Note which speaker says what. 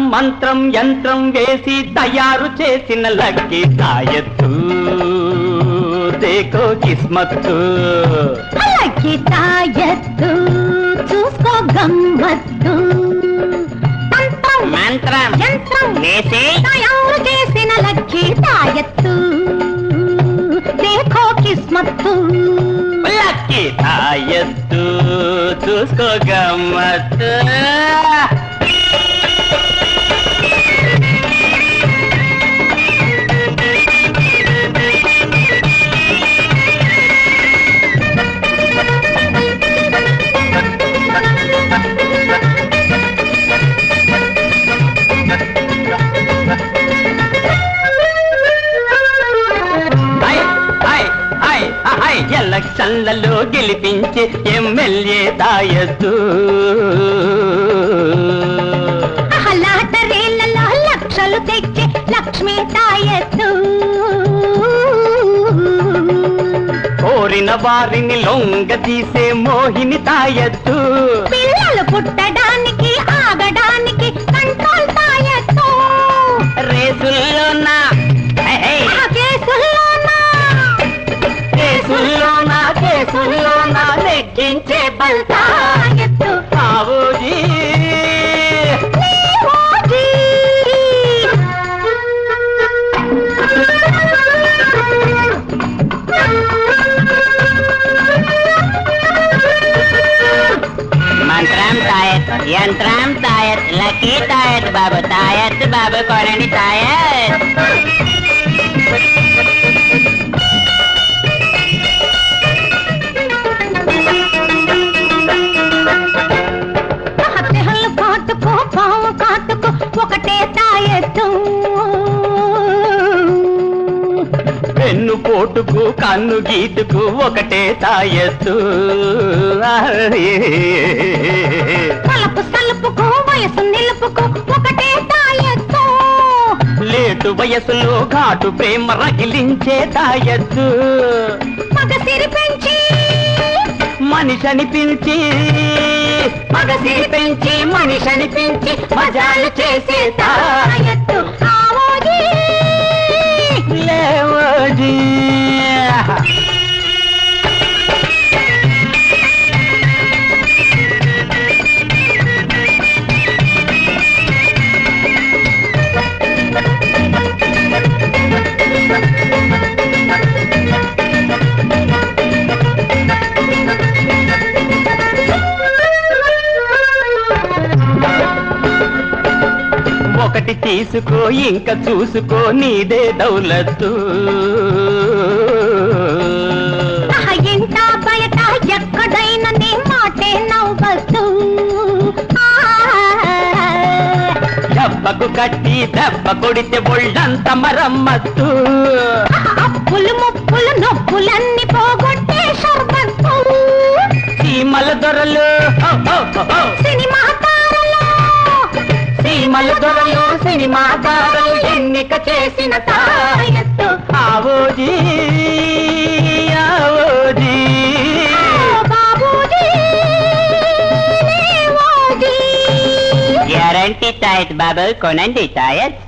Speaker 1: మంత్రం యంత్రం వేసి తయారు చేసిన లక్కీ తాయత్తు దేకో కిస్మత్తు
Speaker 2: లక్కీ తాయత్తు చూసుకో గమ్మత్తు తంత్రం
Speaker 3: మంత్రం
Speaker 2: యంత్రం
Speaker 3: వేసి
Speaker 2: తయారు చేసిన లక్కీ తాయత్తు దేఖో కిస్మత్తు
Speaker 1: లక్కీ తాయత్తు చూసుకో గమ్మత్తు హై, హై, హై, హై, ఎలక్షన్లలో గెలిపించే ఎమ్మెల్యే తాయత్తు
Speaker 2: లాటరీలలో లక్షలు తెచ్చే లక్ష్మీ తాయత్తు
Speaker 1: కోరిన వారిని లొంగ తీసే మోహిని తాయత్తు
Speaker 2: పిల్లలు పుట్టడానికి ఆగడానికి కంట్రోల్ తాయత్తు
Speaker 1: రేసుల్లోనా హై, హై,
Speaker 2: ఆ కేసుల్లోనా
Speaker 1: కేసుల్లోనా కేసుల్లోనా నెగ్గించే బల్తా
Speaker 2: తాయత్తు
Speaker 1: ఆవోజీ
Speaker 2: ఓజీ.
Speaker 3: మంత్రం తాయత్ యంత్రం తాయత్ లక్కీ తాయత్ బాబు తాయత్ బాబు కొనండి తాయత్
Speaker 2: హత్తెహల్లు కాటుకో పాము కాటుకో ఒకటే తాయత్తు
Speaker 1: పెన్ను పోటుకు కన్ను గీటుకు ఒకటే తాయత్తు
Speaker 2: తలపు సలుపుకు వయసు నిలుపుకు ఒకటే తాయత్తు
Speaker 1: లేటు వయసులో ఘాటు ప్రేమ రగిలించే తాయత్తు
Speaker 2: మగ సిరి పెంచి
Speaker 1: మనిషి అనిపించి మగసిరి పెంచి మనిషి అనిపించి మజాలు చేసే తాయత్తు
Speaker 2: తాయత్తు ఆవోజీ
Speaker 1: లేవోజీ ఒకటి తీసుకో ఇంకా చూసుకో నీదే దౌలత్తు
Speaker 2: ఆహా, ఇంట బయట ఎక్కడైనా నీ మాటే నవ్వద్దు ఆ,
Speaker 1: దెబ్బకు కట్టి దెబ్బ కొడితే ఒళ్ళంత మరమ్మత్తు
Speaker 2: అప్పులు ముప్పులు నొప్పులన్నీ పోగొట్టే షర్బత్తు
Speaker 1: సీమల దొరలు హో, హో, హో, హో.
Speaker 2: సినిమా తారలో
Speaker 1: సీమల దొరలు సినిమా దారులు ఎన్నిక చేసిన తాయత్తు ఆవోజీ ఆవోజీ
Speaker 2: ఓ బాబూజీ ఓజీ
Speaker 3: గ్యారంటీ తాయత్ బాబు కొనండి తాయత్